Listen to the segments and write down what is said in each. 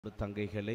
அன்பு தங்கைகளே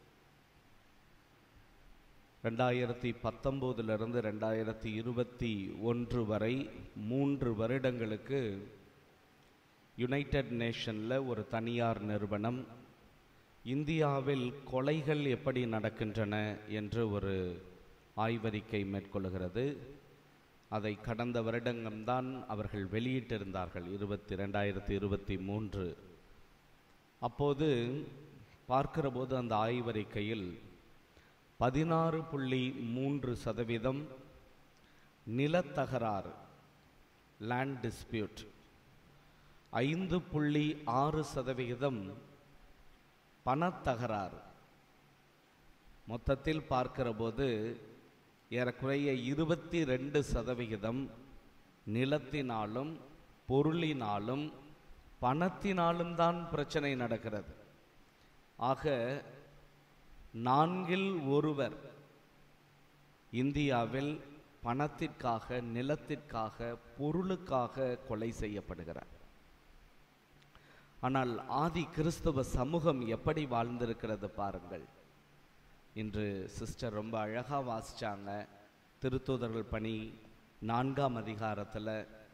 ரெண்டாயிரத்தி பத்தொம்போதிலிருந்து ரெண்டாயிரத்தி இருபத்தி ஒன்று வரை மூன்று வருடங்களுக்கு யுனைடெட் நேஷனில் ஒரு தனியார் நிறுவனம் இந்தியாவில் கொலைகள் எப்படி நடக்கின்றன என்று ஒரு ஆய்வறிக்கை மேற்கொள்கிறது அதை கடந்த வருடங்கள்தான் அவர்கள் வெளியிட்டிருந்தார்கள் இருபத்தி ரெண்டாயிரத்தி இருபத்தி மூன்று அப்போது பார்க்கிற போது அந்த ஆய்வறிக்கையில் பதினாறு புள்ளி மூன்று சதவீதம் நிலத்தகராறு லேண்ட் டிஸ்பியூட் ஐந்து புள்ளி ஆறு சதவிகிதம் பணத்தகராறு மொத்தத்தில் பார்க்கிற போது ஏறக்குறைய இருபத்தி ரெண்டு சதவிகிதம் நிலத்தினாலும் பொருளினாலும் பணத்தினாலும் தான் பிரச்சனை நடக்கிறது ஆக நான்கில் ஒருவர் இந்தியாவில் பணத்திற்காக நிலத்திற்காக பொருளுக்காக கொலை செய்யப்படுகிறார் ஆனால் ஆதி கிறிஸ்தவ சமூகம் எப்படி வாழ்ந்திருக்கிறது பாருங்கள் இன்று சிஸ்டர் ரொம்ப அழகாக வாசிச்சாங்க திருத்தூதர்கள் பணி நான்காம் அதிகாரத்தில்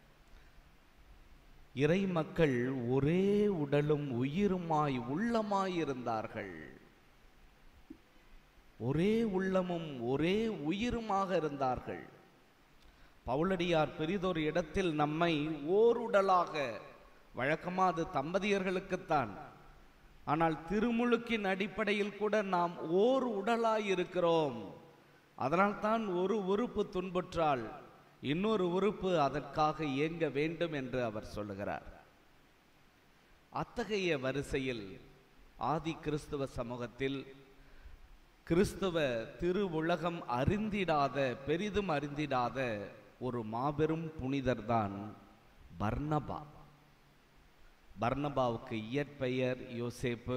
இறை மக்கள் ஒரே உடலும் உயிருமாய் உள்ளமாய் இருந்தார்கள் ஒரே உள்ளமும் ஒரே உயிருமாக இருந்தார்கள் பவுலடியார் பெரிதொரு இடத்தில் நம்மை ஓருடலாக வழக்கமா அது தம்பதியர்களுக்குத்தான் ஆனால் திருமுழுக்கின் அடிப்படையில் கூட நாம் ஓர் உடலாய் இருக்கிறோம் அதனால்தான் ஒரு உறுப்பு துன்புற்றால் இன்னொரு உறுப்பு அதற்காக இயங்க வேண்டும் என்று அவர் சொல்லுகிறார் அத்தகைய வரிசையில் ஆதி கிறிஸ்துவ சமூகத்தில் கிறிஸ்துவ திருவுலகம் அறிந்திடாத பெரிதும் அறிந்திடாத ஒரு மாபெரும் புனிதர்தான் பர்னபா பர்னபாவுக்கு இயற்பெயர் யோசேப்பு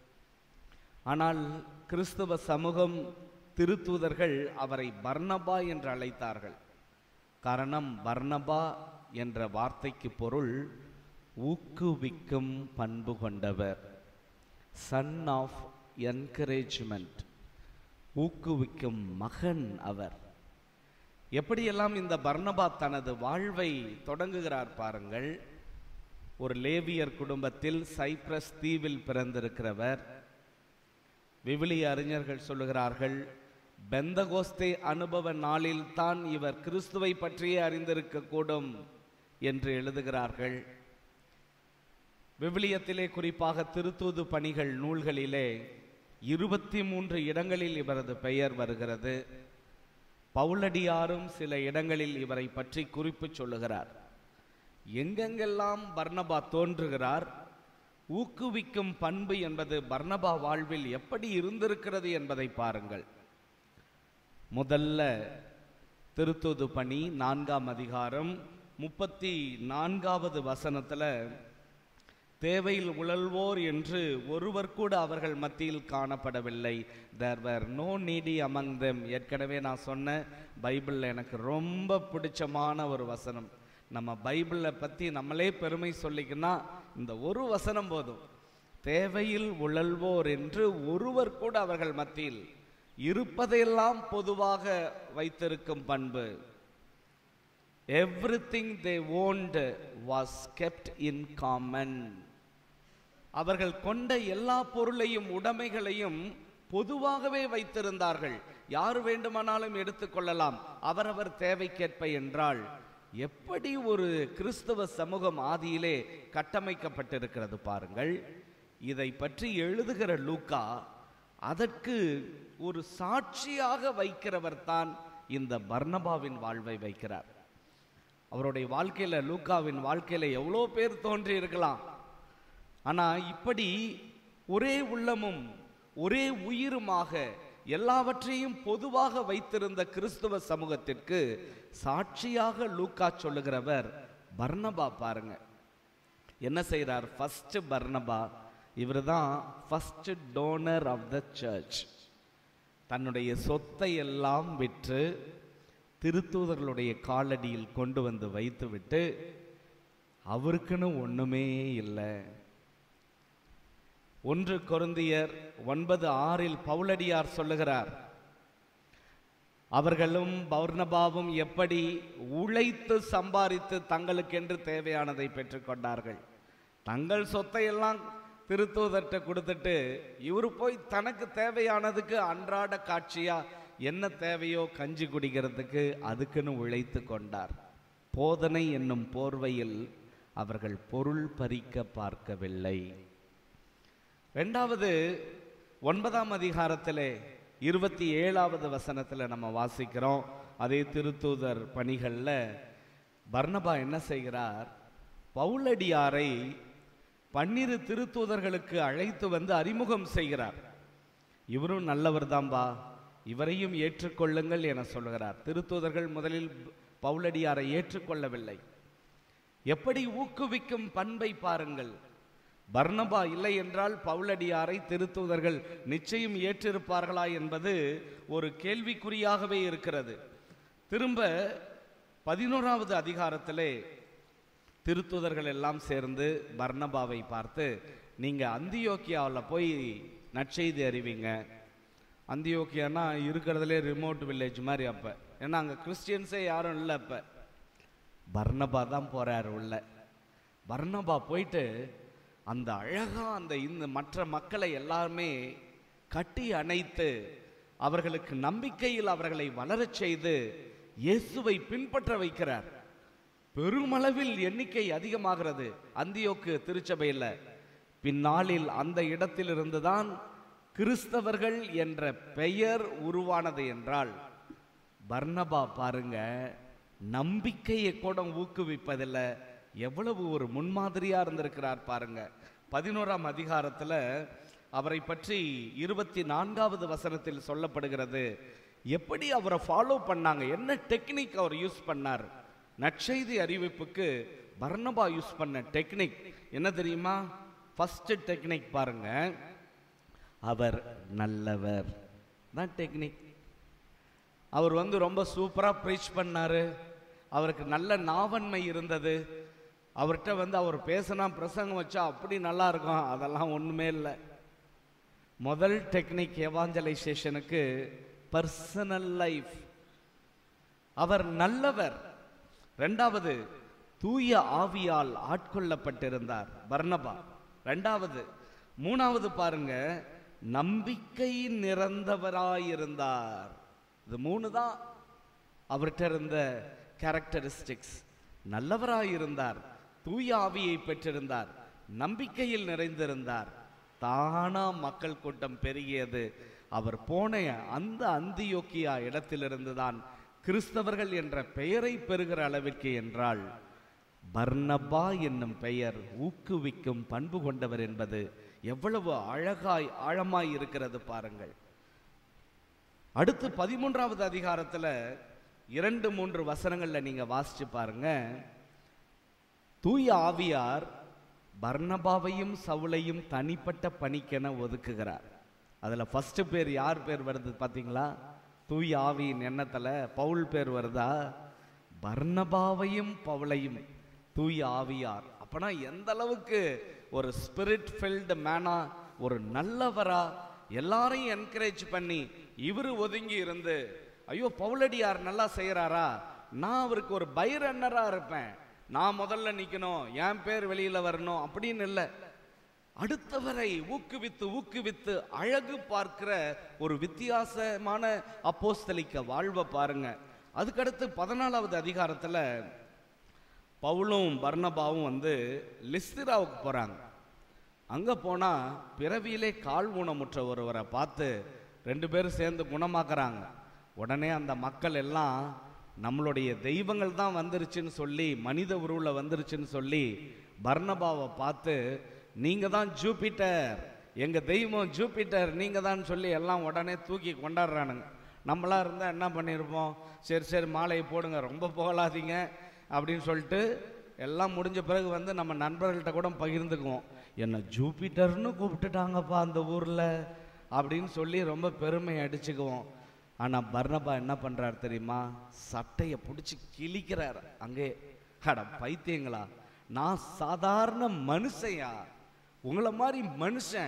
ஆனால் கிறிஸ்துவ சமூகம் திருத்தூதர்கள் அவரை பர்னபா என்று அழைத்தார்கள் காரணம் பர்னபா என்ற வார்த்தைக்கு பொருள் ஊக்குவிக்கும் பண்பு கொண்டவர் சன் ஆஃப் என்கரேஜ்மெண்ட் ஊக்குவிக்கும் மகன் அவர் எப்படியெல்லாம் இந்த பர்னபா தனது வாழ்வை தொடங்குகிறார் பாருங்கள் ஒரு லேவியர் குடும்பத்தில் சைப்ரஸ் தீவில் பிறந்திருக்கிறவர் விவிலிய அறிஞர்கள் சொல்லுகிறார்கள் பெந்தகோஸ்தே அனுபவ நாளில் தான் இவர் கிறிஸ்துவை பற்றியே அறிந்திருக்கக்கூடும் என்று எழுதுகிறார்கள் விவிலியத்திலே குறிப்பாக திருத்தூது பணிகள் நூல்களிலே இருபத்தி மூன்று இடங்களில் இவரது பெயர் வருகிறது பவுலடியாரும் சில இடங்களில் இவரை பற்றி குறிப்பு சொல்லுகிறார் எங்கெங்கெல்லாம் பர்னபா தோன்றுகிறார் ஊக்குவிக்கும் பண்பு என்பது பர்னபா வாழ்வில் எப்படி இருந்திருக்கிறது என்பதை பாருங்கள் முதல்ல திருத்தூது பணி நான்காம் அதிகாரம் முப்பத்தி நான்காவது வசனத்தில் தேவையில் உழல்வோர் என்று ஒருவர் கூட அவர்கள் மத்தியில் காணப்படவில்லை there were no needy among them ஏற்கனவே நான் சொன்ன பைபிளில் எனக்கு ரொம்ப பிடிச்சமான ஒரு வசனம் நம்ம பைபிளை பற்றி நம்மளே பெருமை சொல்லிக்கன்னா இந்த ஒரு வசனம் போதும் தேவையில் உழல்வோர் என்று ஒருவர் கூட அவர்கள் மத்தியில் இருப்பதையெல்லாம் பொதுவாக வைத்திருக்கும் பண்பு everything they owned was kept in common அவர்கள் கொண்ட எல்லா பொருளையும் உடைமைகளையும் பொதுவாகவே வைத்திருந்தார்கள் யார் வேண்டுமானாலும் எடுத்துக்கொள்ளலாம் அவரவர் தேவைக்கேற்ப என்றால் எப்படி ஒரு கிறிஸ்தவ சமூகம் ஆதியிலே கட்டமைக்கப்பட்டிருக்கிறது பாருங்கள் இதை பற்றி எழுதுகிற லூக்கா அதற்கு ஒரு சாட்சியாக வைக்கிறவர் தான் இந்த பர்னபாவின் வாழ்வை வைக்கிறார் அவருடைய வாழ்க்கையில லூக்காவின் வாழ்க்கையில எவ்வளோ பேர் தோன்றி இருக்கலாம் ஆனா இப்படி ஒரே உள்ளமும் ஒரே உயிருமாக எல்லாவற்றையும் பொதுவாக வைத்திருந்த கிறிஸ்துவ சமூகத்திற்கு சாட்சியாக லூக்கா சொல்லுகிறவர் பர்னபா பாருங்க என்ன செய்கிறார் ஃபர்ஸ்ட் பர்னபா இவர் தான் first donor of the church தன்னுடைய சொத்தை எல்லாம் விற்று திருத்தூதர்களுடைய காலடியில் கொண்டு வந்து வைத்துவிட்டு அவருக்குன்னு ஒண்ணுமே இல்லை ஒன்று கொருந்தியர் ஒன்பது ஆறில் பவுலடியார் சொல்லுகிறார் அவர்களும் பௌர்ணபாவும் எப்படி உழைத்து சம்பாதித்து தங்களுக்கென்று தேவையானதை பெற்றுக்கொண்டார்கள் தங்கள் சொத்தை எல்லாம் திருத்துவதற்ற கொடுத்துட்டு இவர் போய் தனக்கு தேவையானதுக்கு அன்றாட காட்சியா என்ன தேவையோ கஞ்சி குடிக்கிறதுக்கு அதுக்குன்னு உழைத்து கொண்டார் போதனை என்னும் போர்வையில் அவர்கள் பொருள் பறிக்க பார்க்கவில்லை ரெண்டாவது ஒன்பதாம் அதிகாரத்திலே இருபத்தி ஏழாவது வசனத்தில் நம்ம வாசிக்கிறோம் அதே திருத்தூதர் பணிகளில் பர்னபா என்ன செய்கிறார் பவுலடியாரை பன்னிரு திருத்தூதர்களுக்கு அழைத்து வந்து அறிமுகம் செய்கிறார் இவரும் நல்லவர் தான்பா இவரையும் ஏற்றுக்கொள்ளுங்கள் என சொல்கிறார் திருத்தூதர்கள் முதலில் பவுலடியாரை ஏற்றுக்கொள்ளவில்லை எப்படி ஊக்குவிக்கும் பண்பை பாருங்கள் பர்னபா இல்லை என்றால் பவுலடியாரை திருத்தூதர்கள் நிச்சயம் ஏற்றிருப்பார்களா என்பது ஒரு கேள்விக்குறியாகவே இருக்கிறது திரும்ப பதினோராவது அதிகாரத்திலே திருத்தூதர்கள் எல்லாம் சேர்ந்து பர்னபாவை பார்த்து நீங்க அந்தியோக்கியாவில் போய் நற்செய்தி அறிவிங்க அந்தியோக்கியானா இருக்கிறதுலே ரிமோட் வில்லேஜ் மாதிரி அப்ப ஏன்னா அங்க கிறிஸ்டியன்ஸே யாரும் இல்லை அப்ப பர்னபா தான் போறார் உள்ள பர்னபா போயிட்டு அந்த அழகா அந்த இந்த மற்ற மக்களை எல்லாருமே கட்டி அணைத்து அவர்களுக்கு நம்பிக்கையில் அவர்களை வளரச் செய்து இயேசுவை பின்பற்ற வைக்கிறார் பெருமளவில் எண்ணிக்கை அதிகமாகிறது அந்தியோக்கு திருச்சபையில் பின்னாளில் அந்த இடத்திலிருந்து தான் கிறிஸ்தவர்கள் என்ற பெயர் உருவானது என்றால் பர்னபா பாருங்க நம்பிக்கையை கூட ஊக்குவிப்பதில் எவ்வளவு ஒரு முன்மாதிரியா இருந்திருக்கிறார் பாருங்க பதினோராம் அதிகாரத்துல அவரை பற்றி இருபத்தி நான்காவது வசனத்தில் சொல்லப்படுகிறது எப்படி அவரை ஃபாலோ பண்ணாங்க என்ன டெக்னிக் அவர் யூஸ் பண்ணார் நற்செய்தி அறிவிப்புக்கு பர்னபா யூஸ் பண்ண டெக்னிக் என்ன தெரியுமா ஃபர்ஸ்ட் டெக்னிக் பாருங்க அவர் நல்லவர் தான் டெக்னிக் அவர் வந்து ரொம்ப சூப்பராக ப்ரீச் பண்ணாரு அவருக்கு நல்ல நாவன்மை இருந்தது அவர்கிட்ட வந்து அவர் பேசினா பிரசங்கம் வச்சா அப்படி நல்லா இருக்கும் அதெல்லாம் ஒன்றுமே இல்லை முதல் டெக்னிக் எவாஞ்சலைசேஷனுக்கு பர்சனல் லைஃப் அவர் நல்லவர் ரெண்டாவது தூய ஆவியால் ஆட்கொள்ளப்பட்டிருந்தார் பர்னபா ரெண்டாவது மூணாவது பாருங்க நம்பிக்கை நிறந்தவராயிருந்தார் இது மூணு தான் அவர்கிட்ட இருந்த கேரக்டரிஸ்டிக்ஸ் நல்லவராயிருந்தார் தூய ஆவியை பெற்றிருந்தார் நம்பிக்கையில் நிறைந்திருந்தார் தானா மக்கள் கூட்டம் பெருகியது அவர் போன அந்த அந்தியோக்கியா இடத்திலிருந்து தான் கிறிஸ்தவர்கள் என்ற பெயரை பெறுகிற அளவிற்கு என்றால் பர்னபா என்னும் பெயர் ஊக்குவிக்கும் பண்பு கொண்டவர் என்பது எவ்வளவு அழகாய் ஆழமாய் இருக்கிறது பாருங்கள் அடுத்து பதிமூன்றாவது அதிகாரத்துல இரண்டு மூன்று வசனங்கள்ல நீங்க வாசிச்சு பாருங்க தூய ஆவியார் பர்னபாவையும் சவுலையும் தனிப்பட்ட பணிக்கென ஒதுக்குகிறார் அதுல ஃபர்ஸ்ட் பேர் யார் பேர் வருது பாத்தீங்களா தூய ஆவியின் எண்ணத்துல பவுல் பேர் வருதா பர்னபாவையும் பவுலையும் தூய ஆவியார் அப்பனா எந்த அளவுக்கு ஒரு ஸ்பிரிட் ஃபில்டு மேனா ஒரு நல்லவரா எல்லாரையும் என்கரேஜ் பண்ணி இவரு ஒதுங்கி இருந்து ஐயோ பவுலடியார் நல்லா செய்யறாரா நான் அவருக்கு ஒரு பை ரன்னரா இருப்பேன் நான் முதல்ல நிக்கணும் என் பேர் வெளியில வரணும் அப்படின்னு இல்லை அடுத்தவரை ஊக்குவித்து ஊக்குவித்து அழகு பார்க்கிற ஒரு வித்தியாசமான அப்போஸ்தலிக்க வாழ்வை பாருங்க அதுக்கடுத்து பதினாலாவது அதிகாரத்துல பவுலும் பர்னபாவும் வந்து லிஸ்திராவுக்கு போறாங்க அங்க போனா பிறவியிலே கால் ஊனமுற்ற ஒருவரை பார்த்து ரெண்டு பேரும் சேர்ந்து குணமாக்குறாங்க உடனே அந்த மக்கள் எல்லாம் நம்மளுடைய தெய்வங்கள் தான் வந்துருச்சுன்னு சொல்லி மனித உருவில் வந்துருச்சுன்னு சொல்லி பர்னபாவை பார்த்து நீங்க தான் ஜூபிட்டர் எங்க தெய்வம் ஜூபிட்டர் நீங்க தான் சொல்லி எல்லாம் உடனே தூக்கி கொண்டாடுறானுங்க நம்மளா இருந்தா என்ன பண்ணியிருப்போம் சரி சரி மாலையை போடுங்க ரொம்ப புகழாதீங்க அப்படின்னு சொல்லிட்டு எல்லாம் முடிஞ்ச பிறகு வந்து நம்ம நண்பர்கள்ட்ட கூட பகிர்ந்துக்குவோம் என்ன ஜூபிட்டர்னு கூப்பிட்டுட்டாங்கப்பா அந்த ஊரில் அப்படின்னு சொல்லி ரொம்ப பெருமை அடிச்சுக்குவோம் ஆனால் பர்னபா என்ன பண்ணுறாரு தெரியுமா சட்டையை பிடிச்சி கிழிக்கிறார் அங்கே அட பைத்தியங்களா நான் சாதாரண மனுஷன்யா உங்களை மாதிரி மனுஷன்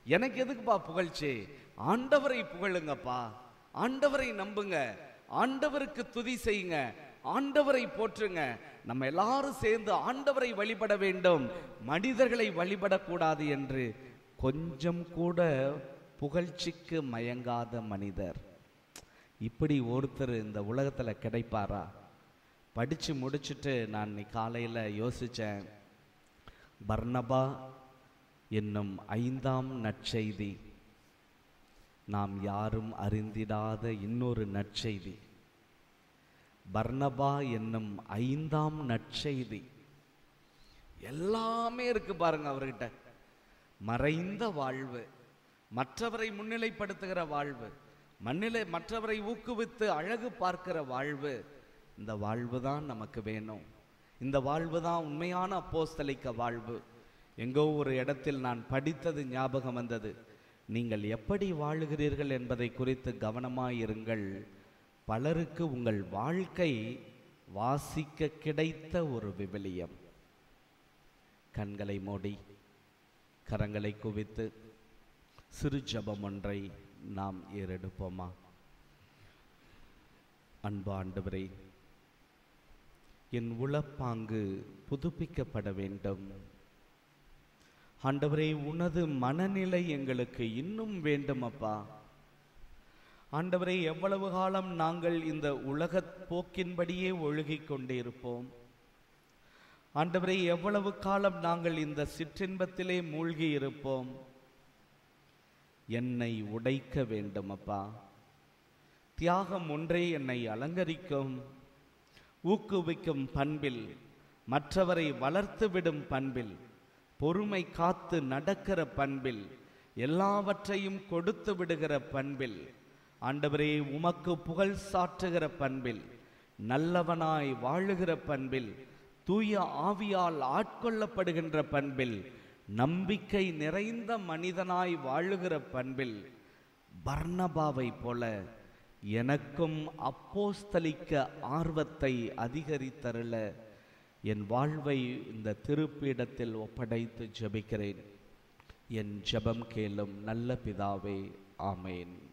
எனக்கு எதுக்குப்பா புகழ்ச்சி ஆண்டவரை புகழுங்கப்பா ஆண்டவரை நம்புங்க ஆண்டவருக்கு துதி செய்யுங்க ஆண்டவரை போற்றுங்க நம்ம எல்லாரும் சேர்ந்து ஆண்டவரை வழிபட வேண்டும் மனிதர்களை வழிபடக்கூடாது என்று கொஞ்சம் கூட புகழ்ச்சிக்கு மயங்காத மனிதர் இப்படி ஒருத்தர் இந்த உலகத்துல கிடைப்பாரா படிச்சு முடிச்சுட்டு நான் இன்னைக்கு காலையில யோசிச்சேன் பர்னபா என்னும் ஐந்தாம் நற்செய்தி நாம் யாரும் அறிந்திடாத இன்னொரு நற்செய்தி பர்னபா என்னும் ஐந்தாம் நற்செய்தி எல்லாமே இருக்கு பாருங்க அவர்கிட்ட மறைந்த வாழ்வு மற்றவரை முன்னிலைப்படுத்துகிற வாழ்வு மண்ணிலை மற்றவரை ஊக்குவித்து அழகு பார்க்கிற வாழ்வு இந்த வாழ்வு தான் நமக்கு வேணும் இந்த வாழ்வு தான் உண்மையான அப்போஸ்தலிக்க வாழ்வு எங்கோ ஒரு இடத்தில் நான் படித்தது ஞாபகம் வந்தது நீங்கள் எப்படி வாழுகிறீர்கள் என்பதை குறித்து கவனமாயிருங்கள் பலருக்கு உங்கள் வாழ்க்கை வாசிக்க கிடைத்த ஒரு விவிலியம் கண்களை மூடி கரங்களை குவித்து சிறு ஜபம் ஒன்றை நாம் ஏறெடுப்போமா அன்பு ஆண்டவரே என் உளப்பாங்கு புதுப்பிக்கப்பட வேண்டும் ஆண்டவரே உனது மனநிலை எங்களுக்கு இன்னும் வேண்டும் அப்பா ஆண்டவரே எவ்வளவு காலம் நாங்கள் இந்த உலகப் போக்கின்படியே ஒழுகிக் கொண்டிருப்போம் ஆண்டவரே எவ்வளவு காலம் நாங்கள் இந்த சிற்றின்பத்திலே மூழ்கி இருப்போம் என்னை உடைக்க வேண்டும் அப்பா தியாகம் ஒன்றே என்னை அலங்கரிக்கும் ஊக்குவிக்கும் பண்பில் மற்றவரை வளர்த்துவிடும் பண்பில் பொறுமை காத்து நடக்கிற பண்பில் எல்லாவற்றையும் கொடுத்து விடுகிற பண்பில் ஆண்டவரே உமக்கு புகழ் சாற்றுகிற பண்பில் நல்லவனாய் வாழுகிற பண்பில் தூய ஆவியால் ஆட்கொள்ளப்படுகின்ற பண்பில் நம்பிக்கை நிறைந்த மனிதனாய் வாழுகிற பண்பில் பர்னபாவை போல எனக்கும் அப்போஸ்தலிக்க ஆர்வத்தை அதிகரித்தருள என் வாழ்வை இந்த திருப்பீடத்தில் ஒப்படைத்து ஜெபிக்கிறேன் என் ஜெபம் கேளும் நல்ல பிதாவே ஆமேன்